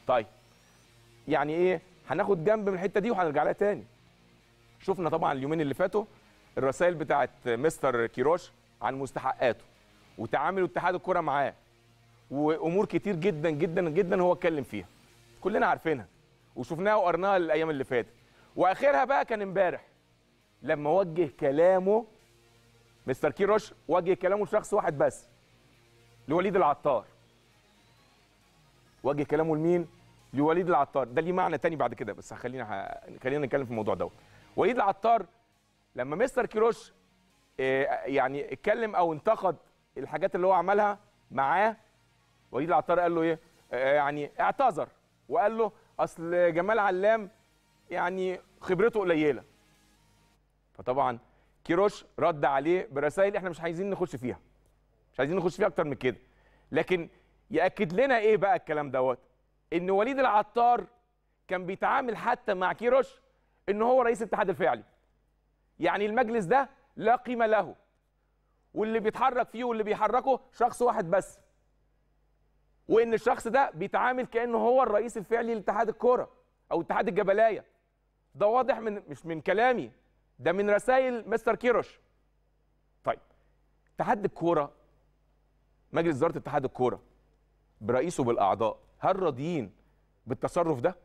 طيب يعني ايه هناخد جنب من الحته دي وهنرجع لها تاني شفنا طبعا اليومين اللي فاتوا الرسائل بتاعت مستر كيروش عن مستحقاته وتعامل اتحاد الكره معاه وامور كتير جدا جدا جدا هو اتكلم فيها كلنا عارفينها وشفناها وقرناها الايام اللي فاتت واخرها بقى كان امبارح لما وجه كلامه مستر كيروش وجه كلامه لشخص واحد بس لوليد العطار وجه كلامه لمين لوليد العطار ده ليه معنى تاني بعد كده بس خلينا ه... خلينا نتكلم في الموضوع دوت وليد العطار لما مستر كيروش آه، يعني اتكلم او انتقد الحاجات اللي هو عملها معاه وليد العطار قال له ايه آه، يعني اعتذر وقال له اصل جمال علام يعني خبرته قليله فطبعا كيروش رد عليه برسائل احنا مش عايزين نخش فيها مش عايزين نخش فيها اكتر من كده لكن ياكد لنا ايه بقى الكلام دوت ان وليد العطار كان بيتعامل حتى مع كيروش ان هو رئيس الاتحاد الفعلي يعني المجلس ده لا قيمه له واللي بيتحرك فيه واللي بيحركه شخص واحد بس وان الشخص ده بيتعامل كانه هو الرئيس الفعلي لاتحاد الكوره او اتحاد الجبلايه ده واضح من مش من كلامي ده من رسائل مستر كيروش طيب اتحاد الكوره مجلس اداره اتحاد الكوره برئيسه بالاعضاء هل راضيين بالتصرف ده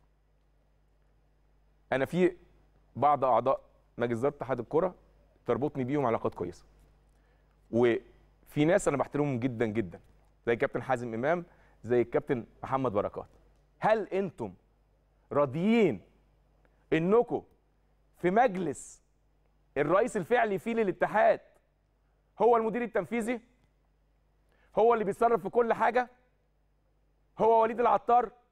انا في بعض اعضاء مجلس اداره اتحاد الكوره تربطني بيهم علاقات كويسه وفي ناس انا بحترمهم جدا جدا زي الكابتن حازم امام زي الكابتن محمد بركات هل انتم راضيين انكم في مجلس الرئيس الفعلي فيه للاتحاد هو المدير التنفيذي هو اللي بيتصرف في كل حاجه هو وليد العطار